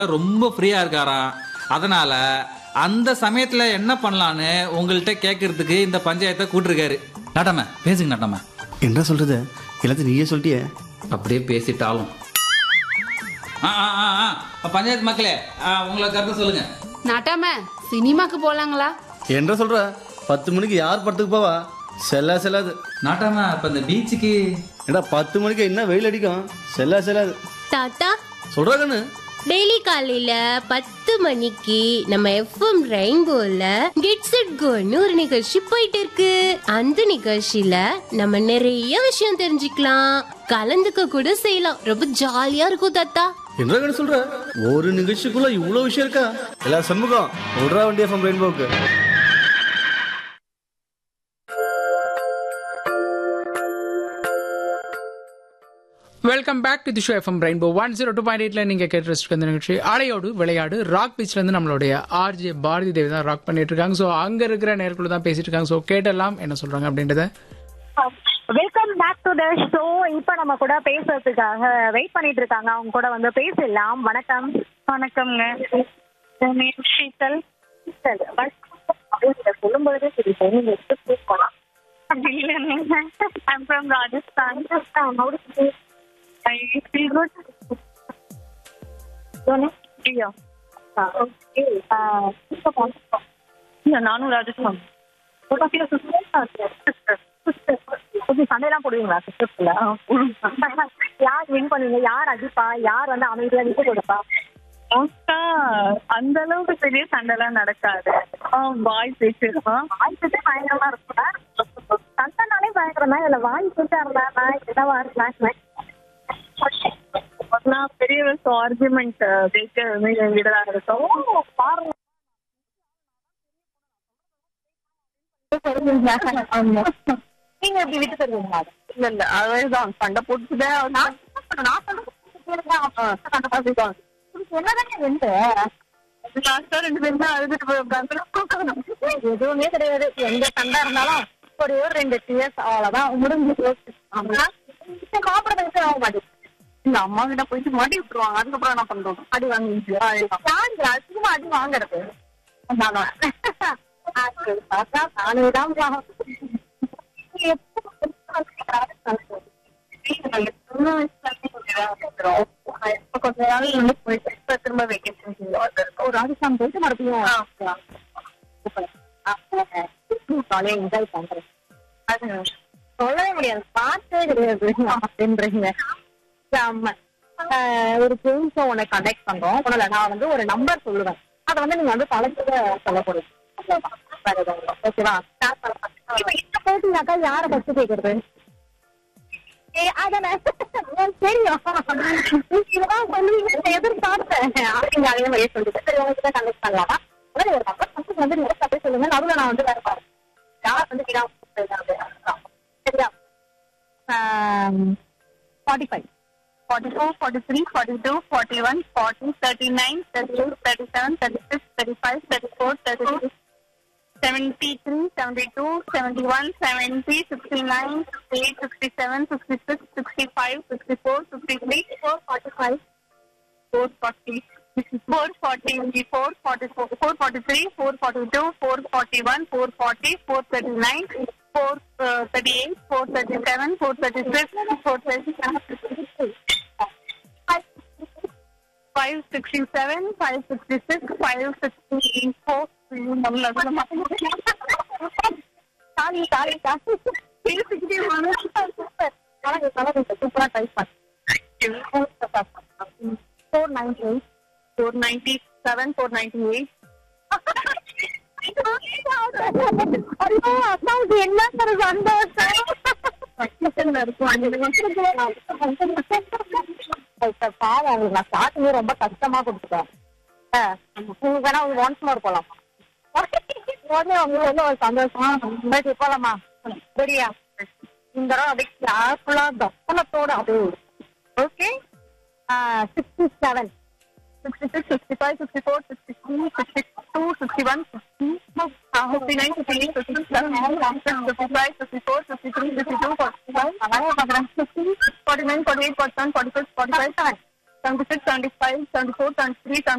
ரொம்ப ஃப்ரீயா இருக்காராம் அதனால அந்த சமயத்துல என்ன பண்ணலான்னு உங்கள்கிட்ட கேட்கறதுக்கு இந்த பஞ்சாயத்தை கூட்டிருக்காரு நட்டம பேசுங்க நட்டம என்ன சொல்றது எல்லாத்தையும் நீயே சொல்லிட்டியே அப்படியே பேசிட்டாலும் ஆ, ஆ, ஆ, ஆ. பஞ்சாயத்து மக்களே ஆ, உங்களை கருத்து சொல்லுங்க நாட்டாம சினிமாக்கு போலாங்களா என்ன சொல்ற பத்து மணிக்கு யார் படத்துக்கு போவா செல்லா செல்லாது நாட்டாம இப்ப இந்த பீச்சுக்கு ஏடா பத்து மணிக்கு என்ன வெயில் அடிக்கும் செல்லா செல்லாது தாத்தா சொல்றா கண்ணு டெய்லி காலையில பத்து மணிக்கு நம்ம எஃப்எம் ரெயின்போல கெட்ஸ் இட் கோன்னு ஒரு நிகழ்ச்சி போயிட்டு இருக்கு அந்த நிகழ்ச்சியில நம்ம நிறைய விஷயம் தெரிஞ்சுக்கலாம் கலந்துக்க கூட செய்யலாம் ரொம்ப ஜாலியா இருக்கும் தாத்தா என்ன கண்ணு சொல்ற ஒரு நிகழ்ச்சிக்குள்ள இவ்வளவு விஷயம் இருக்கா எல்லா சண்முகம் விடுறா வண்டி எஃப்எம் ரெயின்போக்கு welcome back to the show FM Rainbow one zero two point எயிட்ல நீங்க கேட்டு ரசிக்க இந்த நிகழ்ச்சி அலையோடு விளையாடு ராக் பீச்ல இருந்து நம்மளுடைய ஆர்ஜே பாரதி தேவி தான் ராக் பண்ணிட்டு இருக்காங்க ஸோ அங்க இருக்கிற நேரக்குள்ள தான் பேசிட்டு இருக்காங்க ஸோ கேட்டெல்லாம் என்ன சொல்றாங்க அப்படின்றத welcome back to the show இப்ப நம்ம கூட பேசுறதுக்காக வெயிட் பண்ணிட்டு இருக்காங்க அவங்க கூட வந்து பேசலாம் வணக்கம் வணக்கம்ங்க ஷீதல் ஷீதல் சொல்லும் பொழுதே சரி நீங்க எப்படி போகலாம் இல்ல நீங்க I'm from Rajasthan I feel good ஐயோ ஓகே நானும் ராஜஸ்தான் சண்டைலாம் போடுவீங்களா சிஸ்டர்ஸ்ல யார் வின் பண்ணுவீங்க யார் அடிப்பா யார் வந்து அமைதியா விட்டு கொடுப்பா மோஸ்டா அந்த அளவுக்கு பெரிய சண்டைலாம் நடக்காது வாய் பேச்சு வாய் பேச்சு பயங்கரமா இருக்கும் சண்டைனாலே பயங்கரமா இல்ல வாய் பேச்சா இருந்தா நான் என்னவா இருந்தா நான் பெரிய ஆர்குமெண்ட் பேச விடலாம் இருக்கும் பாருங்க நீங்க எப்படி விட்டு தருவீங்களா இல்ல இல்ல அதுதான் சண்டை போட்டுதான் நான் நான் சண்டை போட்டுதான் என்னதானே ரெண்டு லாஸ்டா ரெண்டு பேரும் தான் அழுதுட்டு போய் உட்காந்து எதுவுமே கிடையாது எந்த சண்டை இருந்தாலும் ஒரே ஒரு ரெண்டு டிஎஸ் அவ்வளவுதான் முடிஞ்சு மாப்பிள்ளை வச்சு ஆக மாட்டேங்குது இந்த அம்மா கிட்ட போயிட்டு மாட்டி விட்டுருவாங்க அதுக்கப்புறம் என்ன பண்றோம் அடி வாங்கிச்சு அதிகமா அடி வாங்குறது நானுதான் கொஞ்ச நாள் வந்து போயிட்டு இப்ப திரும்ப வேகேஷன் ஒரு ராஜஸ்தான் போயிட்டு மறுபடியும் ஜாலியா என்ஜாய் பண்றேன் அது சொல்லவே முடியாது பார்த்தே கிடையாது அப்படின்றீங்க ஆமா ஆஹ் ஒரு புதுசா உன்னை கனெக்ட் பண்றோம் உடனே நான் வந்து ஒரு நம்பர் சொல்லுவேன் அதை வந்து நீங்க வந்து தலைப்புல சொல்ல போறீங்க ஓகேவா இப்ப இந்த போட்டினாக்கா யார ஃபர்ஸ்ட் கேக்குறது ஏ, அதானே. எனக்கு தெரியும். இதெல்லாம் சொல்லுவீங்கன்னு எதிர்பார்த்தேன். அப்படிங்க, அதே மாதிரியே சொல்லிட்டு. சரி, உங்ககிட்ட connect பண்ணலாமா? முதல்ல ஒரு number first வந்து நீங்க அப்படியே சொல்லுங்க. நடுவுல நான் வந்து வேற பாரு. யார் வந்து விடாம போயிருக்காங்க? அதுதான். சரியா? ஆம், 45 44, 43, 42, 41, 40, 39, 38, 37, 36, 35, 34, 36, 73, 72, 71, 70, 69, 68, 67, 66, 65, 64, 53, 445, 440, 440, 444, 443, 442, 441, 440, 439, 438, 437, 436, 437, 567, 566, 564, சாரி சாரி சாரி பேசிக்கிட்டே வாங்க கலகு கலகு சூப்பரா டைப் பண்ணேன் four ninety eight four ninety seven four ninety eight ஐயோ அக்காவுக்கு என்ன சார் சந்தோஷம் பாவம் உங்களுக்கு நான் ஸ்டார்டிங்கே ரொம்ப கஷ்டமா கொடுத்துட்டேன் உங்களுக்கு வேணா ஒன்ஸ் மோர் போலாம் உடனே உங்களுக்கு வந்து ஒரு சந்தோஷமா போயிட்டு போலாமா சரியா இந்த தடவை அப்படியே கேர்ஃபுல்லா தப்பனத்தோட அப்படியே okay sixty seven sixty six sixty five sixty four sixty three sixty two sixty one sixty fifty nine fifty eight fifty seven fifty five fifty four fifty three fifty two forty five forty nine forty eight forty nine forty eight forty seven forty six forty five seven seventy six seventy five seventy four seventy three